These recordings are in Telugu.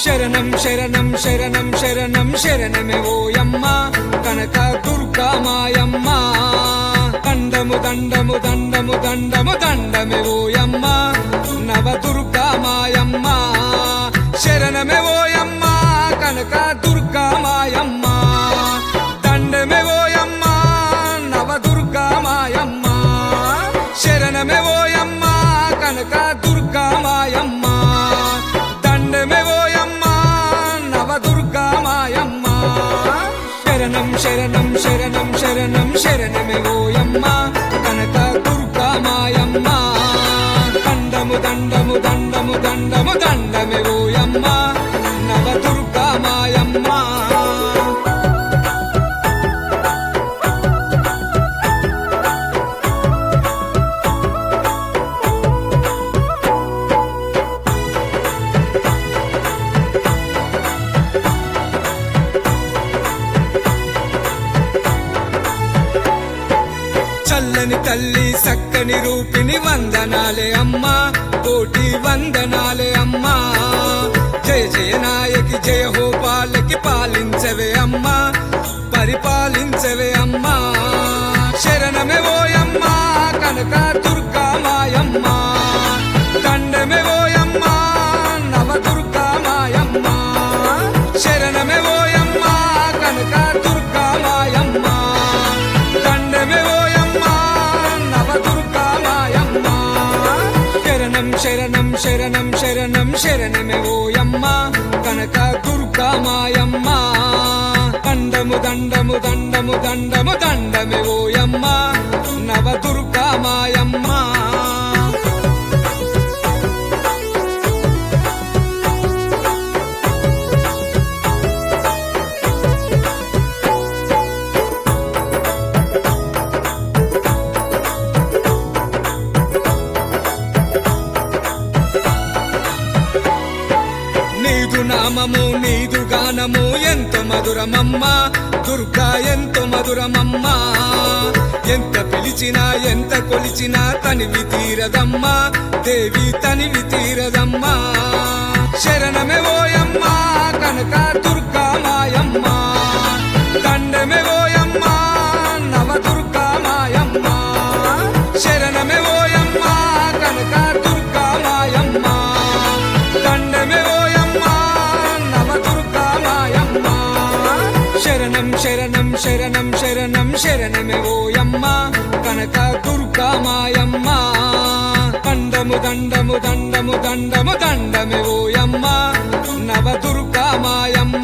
శరణం శరణం శరణం శరణం శరణమే ఓయమ్మ కనక దుర్గా మాయమ్మ దండము దండము దండము దండము దండమే ఓయమ్మ నవ దుర్గా మాయమ్మ శరణమే ఓయమ్మ కనక దుర్గా మాయమ్మ దండమే ఓయమ్మ నవ దుర్గా మాయమ్మ శరణమే ఓయమ్మ కనక దుర్గా మాయమ్మ దండమే ఓయమ్మ నవ దుర్గా మాయమ్మ శరణం శరణం శరణం శరణం శరణమే ఓయమ్మ కనక దుర్గా మాయమ్మ దండము దండము దండము దండము దండమే ఓయమ్మ నవ దుర్గా మాయమ్మ చల్లని తల్లి సక్కని రూపిణి వందనాలే అమ్మా కోటి వందనాలే అమ్మా జయ జయ నాయకి జయ హో పాలకి పాలించవే అమ్మా పరిపాలించవే అమ్మా శరణమే ఓయమ్మా కనక దుర్గా మాయమ్మ దండమే ఓయమ్మా నవ దుర్గా మాయమ్మ శరణమే ఓయమ్మా కనక దుర్గా మాయమ్మ దండమే ఓయమ్మ నవ దుర్గా మాయమ్మ శరణం శరణం శరణం శరణం శరణమే ఓయమ్మ కనక దుర్గా మాయమ్మ దండము దండము దండము దండము దండమే ఓయమ్మ నవ దుర్గా మాయమ్మ నీదు నామము నీదు గానము ఎంత మధురమమ్మ దుర్గా ఎంత మధురమమ్మ ఎంత పిలిచినా ఎంత కొలిచినా తనివి తీరదమ్మా దేవి తనివి తీరదమ్మా శరణమే ఓయమ్మ కనక దుర్గా మాయమ్మ దండమే ఓయమ్మ నవ దుర్గా మాయమ్మ శరణమే ఓయమ్మ కనక దుర్గా మాయమ్మ దండమే ఓయమ్మ నవ దుర్గా మాయమ్మ శరణం శరణం శరణం శరణం శరణమే ఓయమ్మ కనక దుర్గా మాయమ్మ దండము దండము దండము దండము దండమే ఓయమ్మ నవ దుర్గా మాయమ్మ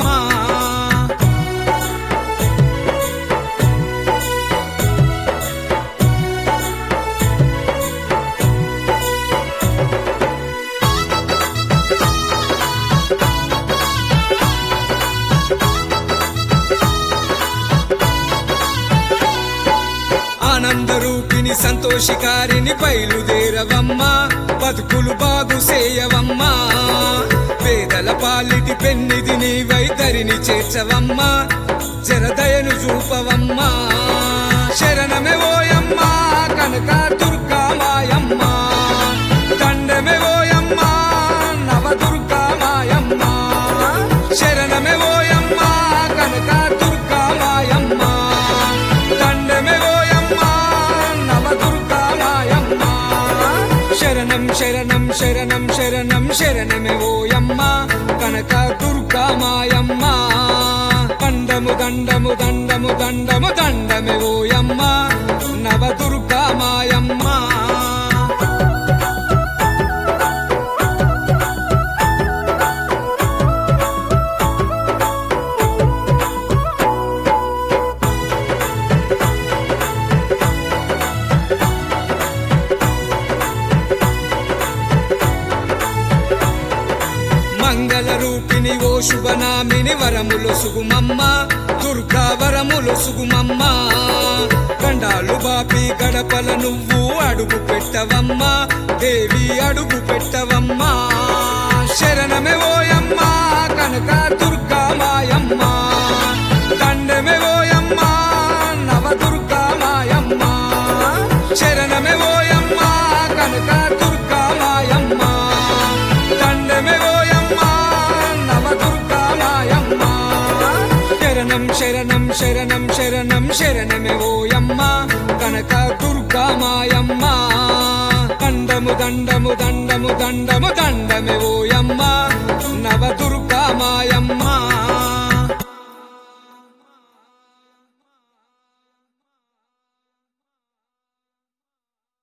ఆనందరూపిణి సంతోషికారిని బయలుదేరవమ్మ బతుకులు బాగు చేయవమ్మా పేదల పాలిటి పెన్నిది నీ వైతరిని చేర్చవమ్మ జరదయను చూపవమ్మా శరణమే ఓయమ్మ కనక దుర్గా మాయమ్మ దండమే ఓయమ్మ నవ దుర్గా మాయమ్మ శరణమే ఓయమ్మ కనక దుర్గా మాయమ్మ దండమే ఓయమ్మ నవ దుర్గా మాయమ్మ శరణం శరణం శరణం శరణం శరణమే ఓయమ్మ కనక దుర్గా మాయమ్మ దండము దండము దండము దండము దండమే ఓయమ్మ నవ దుర్గా మాయమ్మ మంగళ రూపిణి ఓ శుభనామిని వరములు సుగుమమ్మ దుర్గా వరములు సుగుమమ్మ గండాలు బాపి గడపల నువ్వు అడుగు పెట్టవమ్మ దేవి అడుగు పెట్టవమ్మ శరణమే ఓయమ్మ కనక దుర్గా మాయమ్మ దండమే ఓయమ్మ నవ దుర్గా మాయమ్మ శరణమే ఓయమ్మ కనక దుర్గా మాయమ్మ దండమే ఓయమ్మ నవ శరణం శరణం శరణం శరణం శరణమే ఓయమ్మ కనక దుర్గా మాయమ్మ దండము దండము దండము దండము దండమే ఓ